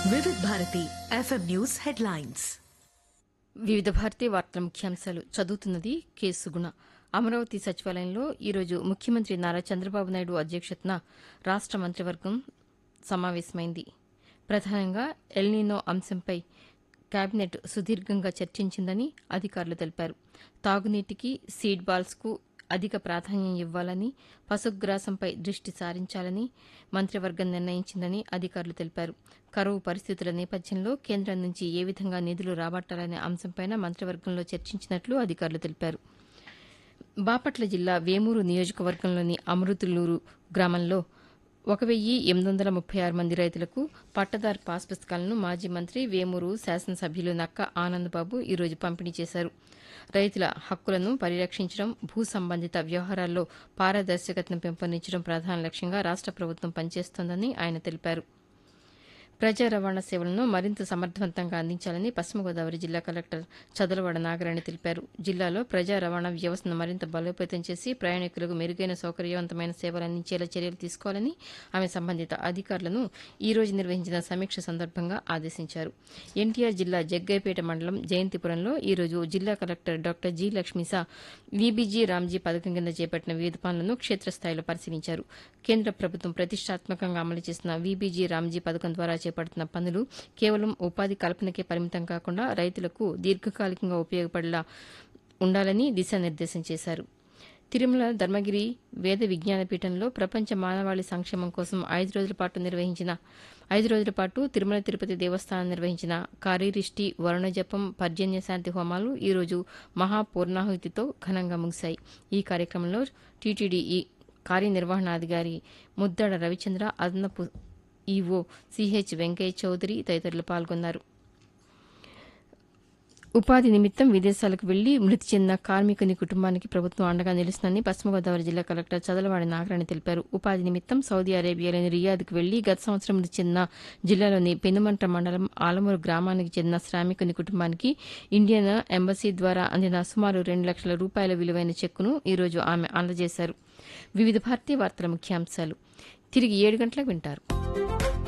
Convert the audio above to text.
వివిధ Bharati FM news headlines వివిధ భారతీ వార్తల ముఖ్యాంశాలు చదువుతున్నది కె సుగుణ అమరావతి సచివాలయంలో ఈరోజు ముఖ్యమంత్రి నారా చంద్రబాబు నాయుడు అధ్యక్షతన రాష్ట మంత్రివర్గం సమావేశమైంది ప్రధానంగా ఎల్నీనో అంశంపై కేబినెట్ సుదీర్ఘంగా చర్చించిందని అధికారులు తెలిపారు తాగునీటికి సీడ్ బాల్స్కు అధిక ప్రాధాన్యం ఇవ్వాలని పశుగ్రాసంపై దృష్టి సారించాలని మంత్రివర్గం నిర్ణయించిందని అధికారులు తెలిపారు కరువు పరిస్థితుల నేపథ్యంలో కేంద్రం నుంచి ఏ విధంగా నిధులు రాబట్టాలనే అంశంపై మంత్రివర్గంలో చర్చించినట్లు అధికారులు తెలిపారు బాపట్ల జిల్లా వేమూరు నియోజకవర్గంలోని అమృతులూరు గ్రామంలో ఒక వెయ్యి ఎనిమిది వందల ముప్పై ఆరు మంది రైతులకు పట్టదారు పాస్ పుస్తకాలను మాజీ మంత్రి వేమూరు శాసనసభ్యులు నక్క ఆనందబాబు ఈరోజు పంపిణీ చేశారు రైతుల హక్కులను పరిరక్షించడం భూ సంబంధిత వ్యవహారాల్లో పారదర్శకతను పెంపొందించడం ప్రధాన లక్ష్యంగా రాష్ట ప్రభుత్వం పనిచేస్తోందని ఆయన తెలిపారు ప్రజా రవాణా సేవలను మరింత సమర్థవంతంగా అందించాలని పశ్చిమ గోదావరి జిల్లా కలెక్టర్ చదలవాడ నాగరాణి తెలిపారు జిల్లాలో ప్రజా రవాణా వ్యవస్థను మరింత బలోపేతం చేసి ప్రయాణికులకు మెరుగైన సౌకర్యవంతమైన సేవలు అందించేలా చర్యలు తీసుకోవాలని ఆమె సంబంధిత అధికారులను ఈ రోజు నిర్వహించిన సమీక్ష సందర్భంగా ఆదేశించారు ఎన్టీఆర్ జిల్లా జగ్గైపేట మండలం జయంతిపురంలో ఈ రోజు జిల్లా collector doctor G Lakshmisha VBG Ramji పథకం కింద చేపట్టిన వివిధ పనులను క్షేత్రస్థాయిలో పరిశీలించారు కేంద్ర ప్రభుత్వం ప్రతిష్టాత్మకంగా అమలు చేసిన వీబీజీ రామ్జీ పథకం ద్వారా చేపడుతున్న పనులు కేవలం ఉపాధి కల్పనకే పరిమితం కాకుండా రైతులకు దీర్ఘకాలికంగా ఉపయోగపడేలా ఉండాలని దిశానిర్దేశం చేశారు తిరుమల ధర్మగిరి వేద విజ్ఞాన పీఠంలో ప్రపంచ మానవాళి సంక్షేమం కోసం ఐదు రోజుల పాటు నిర్వహించిన ఐదు రోజుల పాటు తిరుమల తిరుపతి దేవస్థానం నిర్వహించిన కార్యరిష్టి వరుణజపం పర్జన్య శాంతి హోమాలు ఈ రోజు మహాపూర్ణాహుతితో ఘనంగా ముగిశాయి ఈ కార్యక్రమంలో టీటీడీ కార్యనిర్వహణాధికారి ముద్దడ రవిచంద్ర అదనపు ఈవో సిహెచ్ వెంకయ్య చౌదరి తదితరులు పాల్గొన్నారు ఉపాధి నిమిత్తం విదేశాలకు వెళ్లి మృతి చెందిన కార్మికుని కుటుంబానికి ప్రభుత్వం అండగా నిలుస్తుందని పశ్చిమ గోదావరి జిల్లా కలెక్టర్ చదలవాడి నాగరాణి తెలిపారు ఉపాధి నిమిత్తం సౌదీ అరేబియాలోని రియాద్కు వెళ్లి గత సంవత్సరం మృతి చెందిన జిల్లాలోని పెనుమంట మండలం ఆలమూరు గ్రామానికి చెందిన శ్రామికుని కుటుంబానికి ఇండియన్ ఎంబసీ ద్వారా అందిన సుమారు రెండు లక్షల రూపాయల విలువైన చెక్కును ఈ రోజు ఆమె అందజేశారు వివిధ భారతీయ వార్తల ముఖ్యాంశాలు తిరిగి ఏడు గంటలకు వింటారు